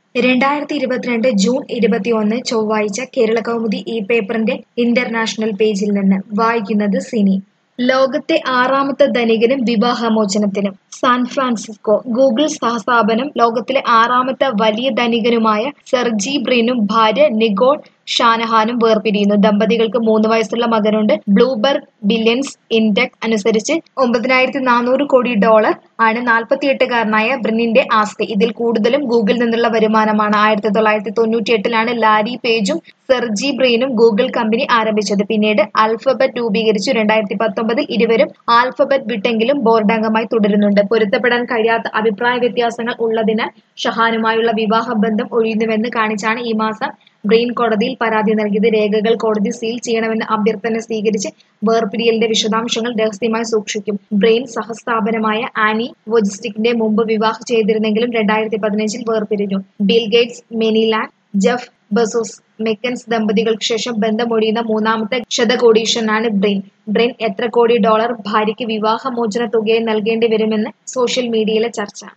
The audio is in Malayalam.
രണ്ടായിരത്തി ഇരുപത്തിരണ്ട് ജൂൺ ഇരുപത്തിയൊന്ന് ചൊവ്വാഴ്ച കേരള കൗമുദി ഈ പേപ്പറിന്റെ ഇന്റർനാഷണൽ പേജിൽ നിന്ന് വായിക്കുന്നത് സിനി ലോകത്തെ ആറാമത്തെ ധനികനും വിവാഹമോചനത്തിനും സാൻ ഫ്രാൻസിസ്കോ ഗൂഗിൾ സഹസ്ഥാപനം ലോകത്തിലെ ആറാമത്തെ വലിയ ധനികനുമായ സെർജി ബ്രിനും ഭാര്യ നിഗോൾ ഷാനഹാനും വേർപിരിയുന്നു ദമ്പതികൾക്ക് മൂന്ന് വയസ്സുള്ള മകനുണ്ട് ബ്ലൂബെർഗ് ബില്യൻസ് ഇൻഡെക്സ് അനുസരിച്ച് ഒമ്പതിനായിരത്തി നാനൂറ് കോടി ഡോളർ ആണ് നാൽപ്പത്തിയെട്ടുകാരനായ ബ്രിന്നിന്റെ ആസ്തി ഇതിൽ കൂടുതലും ഗൂഗിളിൽ നിന്നുള്ള വരുമാനമാണ് ആയിരത്തി തൊള്ളായിരത്തി തൊണ്ണൂറ്റി എട്ടിലാണ് ലാരി പേജും സെർജി ബ്രെയിനും ഗൂഗിൾ കമ്പനി ആരംഭിച്ചത് പിന്നീട് ആൽഫബറ്റ് രൂപീകരിച്ചു രണ്ടായിരത്തി പത്തൊമ്പതിൽ ഇരുവരും ആൽഫബറ്റ് വിട്ടെങ്കിലും ബോർഡ് അംഗമായി തുടരുന്നുണ്ട് പൊരുത്തപ്പെടാൻ കഴിയാത്ത അഭിപ്രായ വ്യത്യാസങ്ങൾ ഉള്ളതിനാൽ ഷഹാനുമായുള്ള വിവാഹ ബന്ധം ഒഴിയുന്നുവെന്ന് കാണിച്ചാണ് ഈ മാസം ബ്രെയിൻ കോടതിയിൽ പരാതി നൽകിയത് രേഖകൾ കോടതി സീൽ ചെയ്യണമെന്ന അഭ്യർത്ഥന സ്വീകരിച്ച് വേർപിരിയലിന്റെ വിശദാംശങ്ങൾ രഹസ്യമായി സൂക്ഷിക്കും ബ്രെയിൻ സഹസ്ഥാപനമായ ആനി വൊജിസ്റ്റിക്കിന്റെ മുമ്പ് വിവാഹം ചെയ്തിരുന്നെങ്കിലും രണ്ടായിരത്തി പതിനഞ്ചിൽ വേർപിരിഞ്ഞു ബിൽ ഗേറ്റ്സ് മെനിലാൻ ജെഫ് ബസോസ് മെക്കൻസ് ദമ്പതികൾക്ക് ശേഷം ബന്ധമൊഴിയുന്ന മൂന്നാമത്തെ ശതകോടീശ്വരനാണ് ബ്രെയിൻ ബ്രെയിൻ എത്ര കോടി ഡോളർ ഭാര്യയ്ക്ക് വിവാഹമോചന തുകയായി നൽകേണ്ടി വരുമെന്ന് സോഷ്യൽ മീഡിയയിലെ ചർച്ച